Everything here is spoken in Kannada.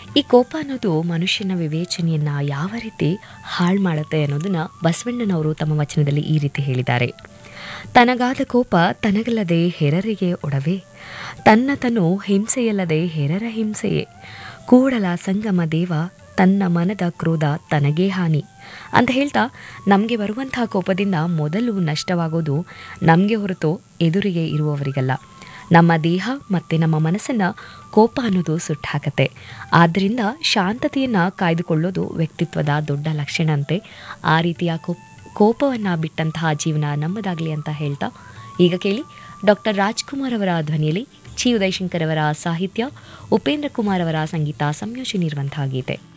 ಈ ಕೋಪ ಅನ್ನೋದು ಮನುಷ್ಯನ ವಿವೇಚನೆಯನ್ನ ಯಾವ ರೀತಿ ಹಾಳು ಮಾಡುತ್ತೆ ಅನ್ನೋದನ್ನ ಬಸವಣ್ಣನವರು ತಮ್ಮ ವಚನದಲ್ಲಿ ಈ ರೀತಿ ಹೇಳಿದ್ದಾರೆ ತನಗಾದ ಕೋಪ ತನಗಲ್ಲದೆ ಹೆರರಿಗೆ ಒಡವೆ ತನ್ನ ತನು ಹಿಂಸೆಯಲ್ಲದೆ ಹೆರರ ಹಿಂಸೆಯೇ ಕೂಡಲ ಸಂಗಮ ದೇವ ತನ್ನ ಮನದ ಕ್ರೋಧ ತನಗೇ ಹಾನಿ ಅಂತ ಹೇಳ್ತಾ ನಮಗೆ ಬರುವಂತಹ ಕೋಪದಿಂದ ಮೊದಲು ನಷ್ಟವಾಗೋದು ನಮಗೆ ಹೊರತು ಎದುರಿಗೆ ಇರುವವರಿಗಲ್ಲ ನಮ್ಮ ದೇಹ ಮತ್ತು ನಮ್ಮ ಮನಸ್ಸನ್ನು ಕೋಪ ಅನ್ನೋದು ಸುಟ್ಟಾಕತ್ತೆ ಆದ್ದರಿಂದ ಶಾಂತತೆಯನ್ನು ಕಾಯ್ದುಕೊಳ್ಳೋದು ವ್ಯಕ್ತಿತ್ವದ ದೊಡ್ಡ ಲಕ್ಷಣ ಅಂತೆ ಆ ರೀತಿಯ ಕೋಪ್ ಕೋಪವನ್ನು ಬಿಟ್ಟಂತಹ ಜೀವನ ನಮ್ಮದಾಗಲಿ ಅಂತ ಹೇಳ್ತಾ ಈಗ ಕೇಳಿ ಡಾಕ್ಟರ್ ರಾಜ್ಕುಮಾರ್ ಅವರ ಧ್ವನಿಯಲ್ಲಿ ಚಿ ಉದಯಶಂಕರ್ ಅವರ ಸಾಹಿತ್ಯ ಉಪೇಂದ್ರ ಕುಮಾರ್ ಅವರ ಸಂಗೀತ ಸಂಯೋಜನೆ ಇರುವಂತಹ ಗೀತೆ